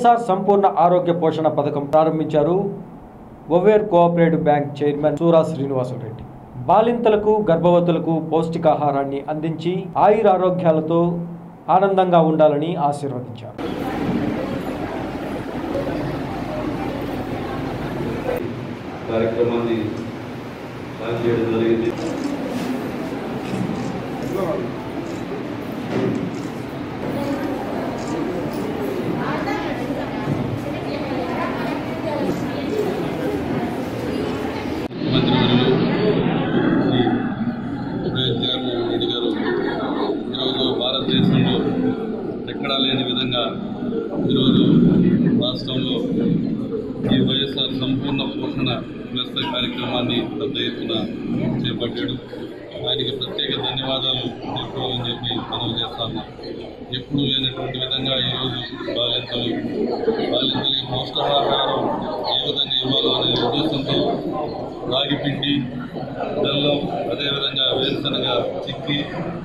వైఎస్ఆర్ సంపూర్ణ ఆరోగ్య పోషణ పథకం ప్రారంభించారు ఒవేర్ cooperative bank chairman Sura Srinivasa Reddy బాలింతలకు గర్భవతులకు పౌష్టికాహారాన్ని అందించి ఆయురారోగ్యాలతో ఆనందంగా ఉండాలని ఆశీర్వదించారు కార్యక్రమాన్ని ప్లాన్ చేయడం జరిగింది మంత్రివర్యులు శ్రీ వైఎస్ జగన్మోహన్ రెడ్డి గారు ఈరోజు భారతదేశంలో ఎక్కడా లేని విధంగా ఈరోజు రాష్ట్రంలో ఈ వైఎస్ఆర్ సంపూర్ణ పోషణ ప్లస్ కార్యక్రమాన్ని పెద్ద ఎత్తున చేపట్టాడు ఆయనకి ప్రత్యేక ధన్యవాదాలు తెలుపుకోవాలని చెప్పి మనవి చేస్తాను ఎప్పుడూ లేనటువంటి విధంగా ఈరోజు బాలింతలు బాలింతలకి పౌష్టికాహారం ఏ విధంగా ఇవ్వాలో అనే ఉద్దేశంతో రాగి పిండి బెల్లం అదేవిధంగా వేరుశనగ చిక్కి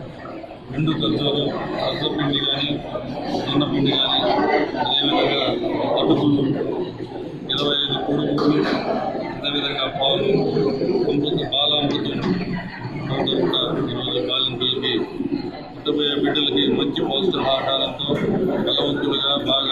ఎండు ఖర్జూరు పిండి కానీ పిండి కానీ అదేవిధంగా అటుకులు ఇరవై ఐదు కుడుములు అదేవిధంగా పాలు అమృత బాలామృతం పౌడర్ కూడా ఈరోజు బాలింతలకి పుట్టబోయే బిడ్డలకి మంచి పౌష్టికాహారంతో బలవంతులుగా బాగా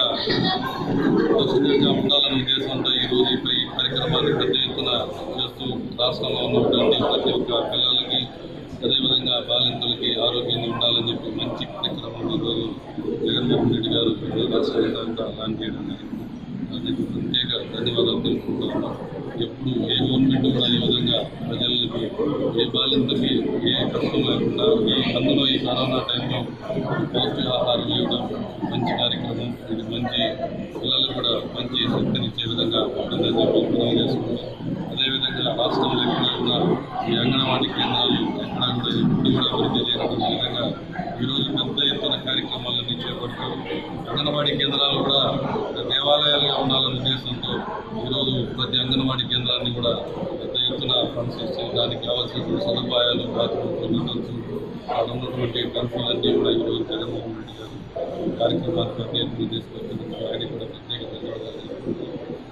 పౌష్టికంగా ఉండాలనే ఉద్దేశంతో ఈరోజు ఇప్పుడు ఈ కార్యక్రమాన్ని పెద్ద ఎత్తున చేస్తూ రాష్ట్రంలో ఉన్నటువంటి ప్రతి ఒక్క పిల్లలకి అదేవిధంగా బాలింతలకి ఆరోగ్యంగా ఉండాలని చెప్పి మంచి కార్యక్రమం ఈరోజు జగన్మోహన్ రెడ్డి గారు రాష్ట్ర వ్యాప్తంగా లాంచ్ చేయడం జరిగింది అందుకు ప్రత్యేక ధన్యవాదాలు తెలుపుకుంటున్నాను ఎప్పుడు ఏ గవర్నమెంట్ కూడా ఈ విధంగా ప్రజలకి ఏ బాలింతకి ఏ కష్టం లేకుండా ఈ అందులో ఈ కరోనా టైంలో పౌష్టికాహారం ఇవ్వడం మంచి కార్యక్రమం ఇది మంచి పిల్లలకు కూడా మంచి శక్తినిచ్చే విధంగా ఉంటుందని చెప్పి మనం చేసుకుంటాం అదేవిధంగా రాష్ట్రంలో ఎక్కడ ఉన్న ఈ అంగన్వాడీ కేంద్రాలు ఎక్కడా కూడా ఎప్పుడు కూడా అభివృద్ధి లేనటువంటి విధంగా ఈరోజు పెద్ద ఎత్తున కార్యక్రమాలన్నీ చేపడుతూ అంగన్వాడీ కేంద్రాలు కూడా దేవాలయాలుగా ఉండాలనే ఉద్దేశంతో ఈరోజు ప్రతి అంగన్వాడీ కేంద్రాన్ని కూడా పెద్ద ఎత్తున ఫండ్స్ ఇచ్చి దానికి కావాల్సిన సదుపాయాలు బాత్రూమ్స్ నూడిల్స్ అక్కడ ఉన్నటువంటి కన్ఫ్యూలన్నీ కూడా ఈరోజు జగన్మోహన్ రెడ్డి గారు కార్యక్రమాన్ని పెద్ద ఎత్తున తీసుకొచ్చినందుకు ఆయన కూడా ప్రత్యేక ధన్యవాదాలు తెలుపుకుంటూ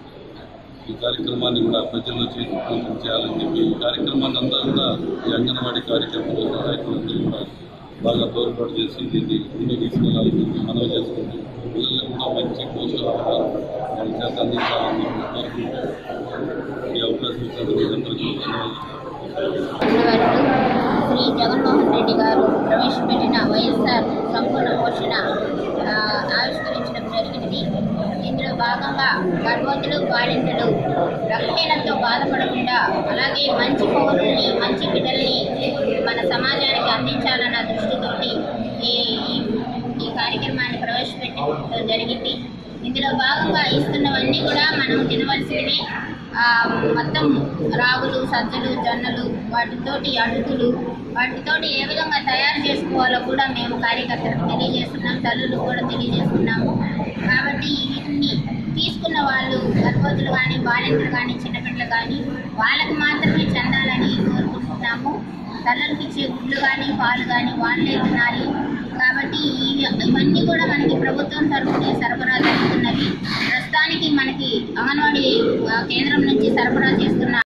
ఈ కార్యక్రమాన్ని కూడా ప్రజల్లో చేసి చేయాలని చెప్పి ఈ కార్యక్రమాన్ని అంతా కూడా ఈ అంగన్వాడీ కార్యక్రమాలు నాయకులందరూ కూడా బాగా తోడ్పాటు చేసి దీన్ని ముందుకు తీసుకెళ్లాలని చెప్పి మనవి చేసుకుంటూ పిల్లలకు కూడా మంచి పోషకాహారం వాళ్ళ చేత అందించాలని చెప్పి కోరుకుంటూ ఈ అవకాశం ఇచ్చినందుకు అందరికీ ధన్యవాదాలు శ్రీ జగన్మోహన్ రెడ్డి గారు ప్రవేశపెట్టిన వైఎస్ఆర్ సంపూర్ణ పోషణ ఆ, ఆవిష్కరించడం జరిగినది ఇందులో భాగంగా గర్భవతులు బాలింతలు రక్తహీనంతో బాధపడకుండా అలాగే మంచి పౌరుల్ని మంచి బిడ్డల్ని మన సమాజానికి అందించాలన్న దృష్టితోటి ఈ ఈ- ఈ కార్యక్రమాన్ని ప్రవేశపెట్టడం జరిగింది ఇందులో భాగంగా ఇస్తున్నవన్నీ కూడా మనం తినవలసినవి ఆ, మొత్తం రాగులు సజ్జలు జొన్నలు వాటితోటి అటుకులు వాటితోటి ఏ విధంగా తయారు చేసుకోవాలో కూడా మేము కార్యకర్తలకు తెలియజేస్తున్నాం తల్లులు కూడా తెలియజేస్తున్నాము కాబట్టి వీటిని తీసుకున్న వాళ్ళు గర్భవతులు కానీ బాలింతలు కానీ చిన్నపిల్లలు కానీ వాళ్ళకి మాత్రమే చెందాలని కోరుకుంటున్నాము తల్లులకు ఇచ్చే గుడ్లు కానీ పాలు కానీ వాళ్ళే తినాలి కాబట్టి ఇవి- ఇవన్నీ కూడా మనకి ప్రభుత్వం తరఫున సరఫరా జరుగుతున్నవి ప్రస్తుతానికి మనకి అంగన్వాడీ ఆ, కేంద్రం నుంచి సరఫరా చేస్తున్న